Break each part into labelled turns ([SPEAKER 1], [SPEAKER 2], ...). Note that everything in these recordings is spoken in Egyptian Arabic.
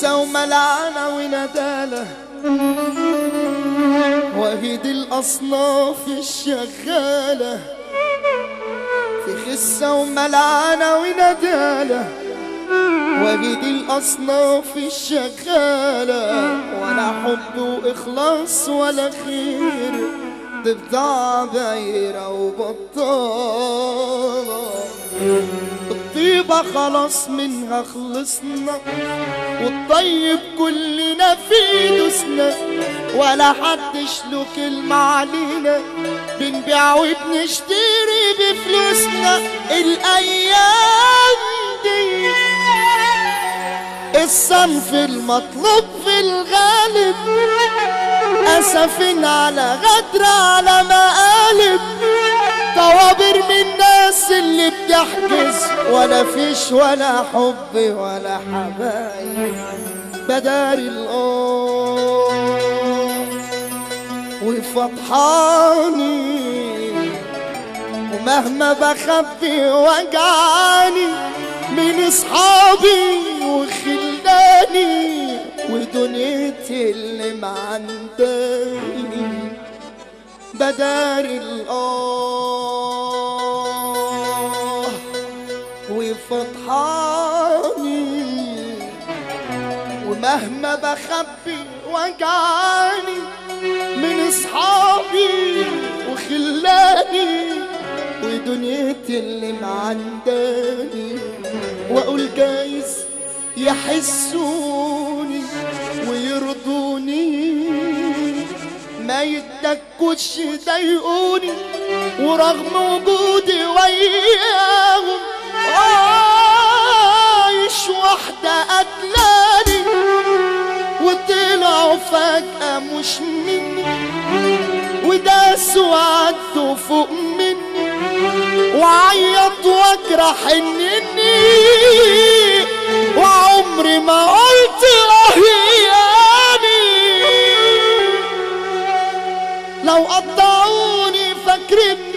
[SPEAKER 1] خسة وملعنة وندالة وهيد الأصناف الشغالة في خسة وملعنة وندالة وهيد الأصناف الشغالة ولا حب وإخلاص ولا خير تبدع دايرة وبطالة الطيبة خلاص منها خلصنا والطيب كلنا في دوسنا ولا حدش له كلمة علينا بنبيع وبنشتري بفلوسنا الأيام دي الصنف المطلوب في الغالب أسف على غدر على مقالب طوابر من الناس اللي بتحجز ولا فيش ولا حب ولا حبايب بداري الأرض وفضحاني ومهما بخبي وجعاني من اصحابي وخلاني ودنيتي اللي معنداني بداري الآه وفضحاني ومهما بخبي وجعاني من اصحابي وخلاني ودنيتي اللي معنداني واقول جايز يحسوني ويرضوني ما يتكوش يضايقوني ورغم وجودي وياهم عايش واحدة قتلاني وطلعوا فجأة مش مني وداسوا عدوا فوق مني وعيط واجرح انني وعمري ما قلت رهياني لو قطعوني فاكرني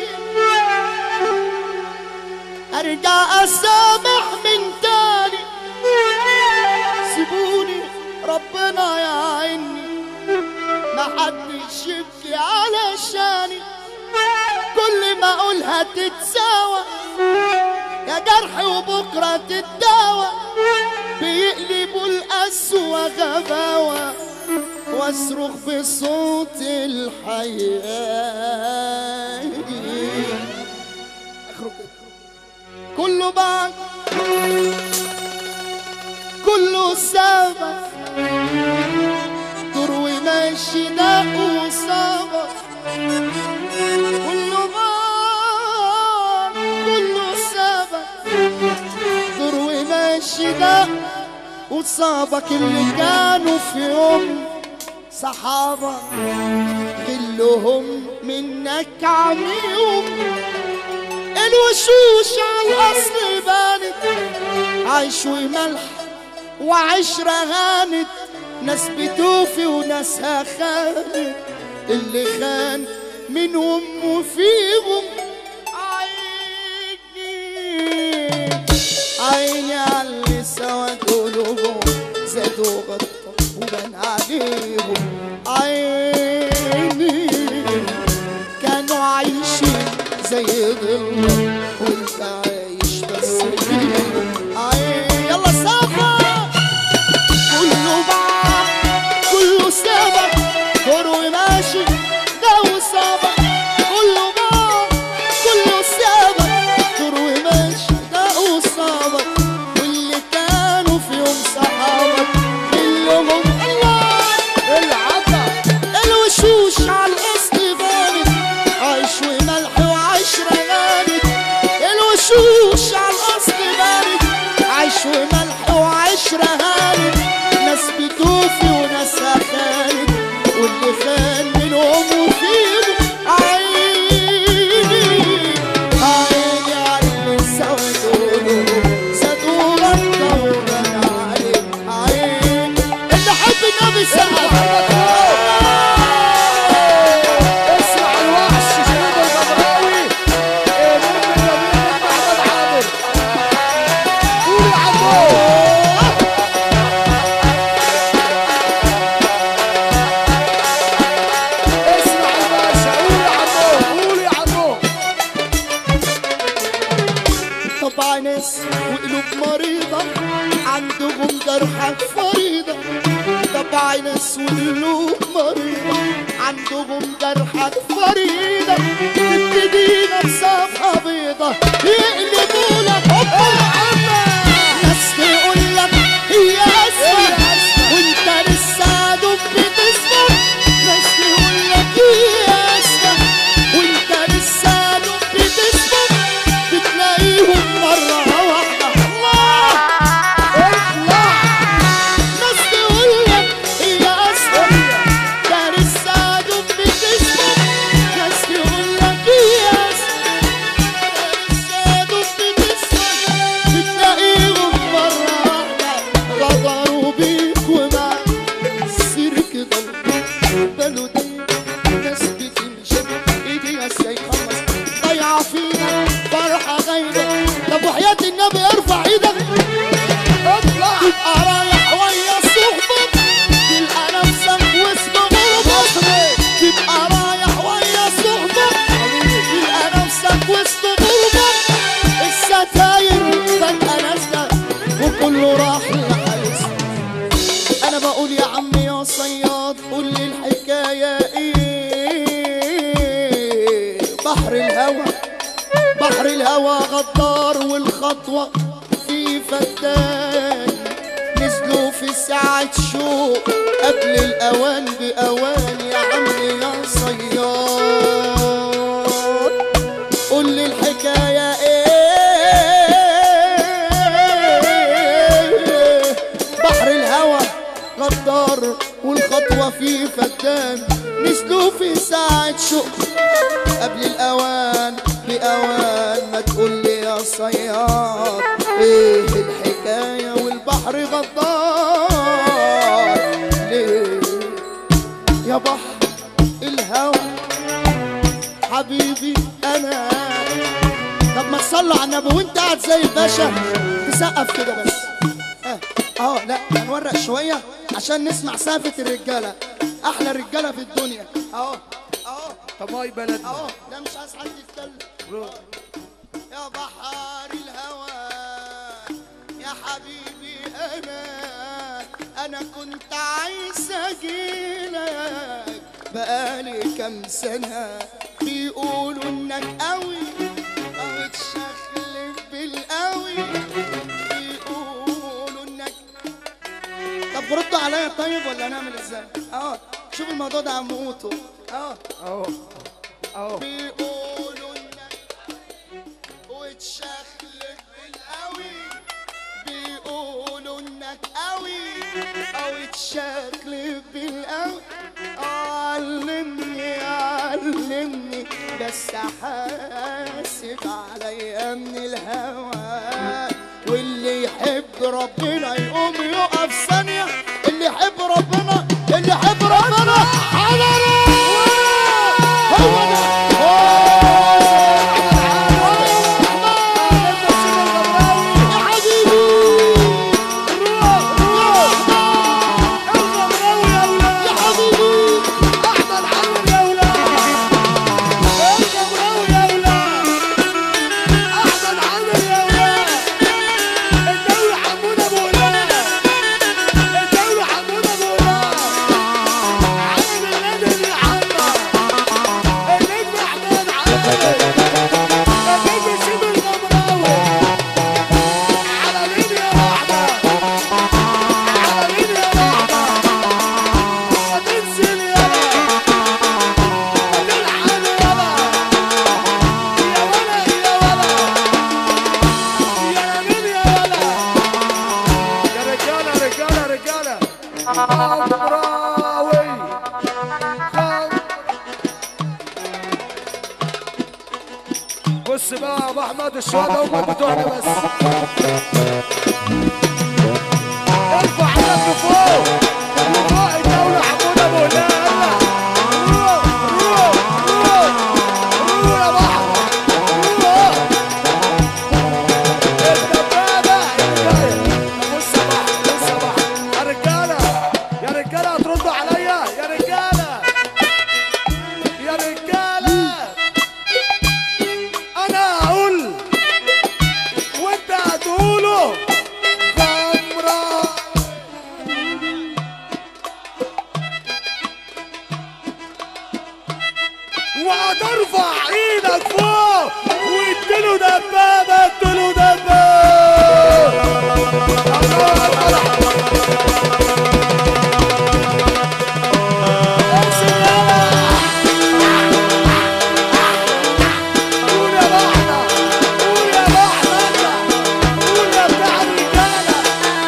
[SPEAKER 1] ارجع اسامح من تاني سيبوني ربنا يعيني ما حدش يبكي علشاني كل ما اقولها تتساوى يا جرح وبكره تتداوى بيقلبوا القسوة غباوة واصرخ بصوت الحياة اخرج كله بعد كله سبب دور وماشي ده وسبب كله بعد كله سبب دور وماشي ده وصابك اللي كانوا في يوم صحابة كلهم منك عميهم الوشوش على الأصل بانت عيش وملح وعشرة هانت ناس بتوفي وناسها خانت اللي خان منهم وفيهم عيني عيني على اللي سواد قلوبهم زادوا غطوا وبان عليهم عيني كانوا عايشين زي ظل وانت عايش بس فيهم عيني يلا سافر كله بعض كله سابق دور وماشي ده وصابك كله بعض كله سابق دور وماشي ده وصابك واللي كانوا في يوم صحابك كلهم الله العطا الوشوش على القسط بانت عيش وملح وعشرة غانت جرحك فريدة طبع ناس وقلوب مريضة عندهم جرحك فريدة تبتدينا بصفحة بيضة يقلبوا لك ناس تقول لك هي أسود وانت لسه دوب بتسكت ناس تقول لك هي أسود وانت لسه دوب بتسكت بتلاقيهم مرة واحدة الله اطلع ناس تقول لك هي أسود ده لسه دوب بتسكت ناس تقول لك هي أسود لسه دوب بتسكت بتلاقيهم مرة واحدة غدروا بيك ومعاك السيرك ضل بلو دي ناس بتمشي ايديها ازاي خلص ضيعة فينا فرحة غايبة طب وحياة النبي ارفع ايدك اطلع تبقى رايح ويا صحبك تلقى نفسك وسط غربك تبقى رايح ويا صحبك تلقى نفسك وسط غربك الستاير فجأة نازلة وكله راح لحالس انا بقول يا عم يا صياد قول لي الحكايه ايه بحر الهوى بحر الهوى غدار والخطوه في فتان نزلوا في ساعة شوق قبل الأوان بأوان يا عم يا صياد قول لي الحكاية ايه بحر الهوى غدار والخطوة فيه فتان نزلوا في ساعة شوق قبل الأوان بأوان ما تقول لي يا صياد ايه الحكاية والبحر غدار ليه يا بحر الهوى حبيبي انا طب ما تصلي على النبي وانت قاعد زي الباشا تسقف كده بس اه اه لا هنورق شويه عشان نسمع سقفة الرجاله احلى رجاله في الدنيا اهو اهو
[SPEAKER 2] طب هاي بلدنا
[SPEAKER 1] اهو ده مش عايز حد يتكلم يا بحر الهوى يا حبيبي انا انا كنت عايز اجيلك بقالي كام سنه بيقولوا انك قوي او تشخلف بالقوي بيقولوا انك طب ردوا عليا طيب ولا نعمل ازاي اه شوف الموضوع ده عم موتو اه
[SPEAKER 2] اهو اهو
[SPEAKER 1] بيقولوا انك وتشخلف بالقوي بيقولوا انك قوي او تشخلف بالقوي علمني علمني بس حاسب عليا من الهوى واللي يحب ربنا يقوم يقف ثانية اللي يحب ربنا اللي يحب ربنا حضره هو ده يا حبيبي يا حبيبي
[SPEAKER 2] يا رجاله رجاله رجاله خضراوي خض- بص بقى يا ابو احمد الشهداء هم بتوعنا بس ارفع ايدك لفوق لفوق الدولة حمود ابو هلال روح روح روح روح يا بحر روح الدبابة اللي جاية بص يا بحر بص يا بحر يا رجالة يا رجالة هتردوا عليا يا رجالة يا رجالة أنا هقول وأنت هتقوله خمرة وهترفع ايدك فوق واديله دبابه اديله دبابه الله أكبر. امشي يلا. قول يا بحنا قول يا بحنا انت قول يا بتاع الرجاله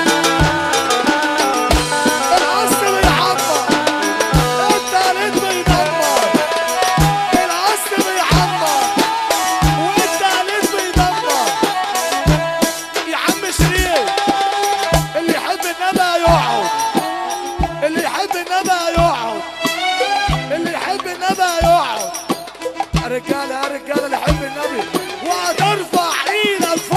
[SPEAKER 2] العصر بيحمر انت قلت بيدمر العصر بيحمر وانت قلت بيدمر يا عم شريف اللي يحب النبي يقعد اللي يحب النبي يقعد اللي يحب النبي يقعد يا رجاله يا رجاله اللي يحب النبي وهترفع ايدك فوق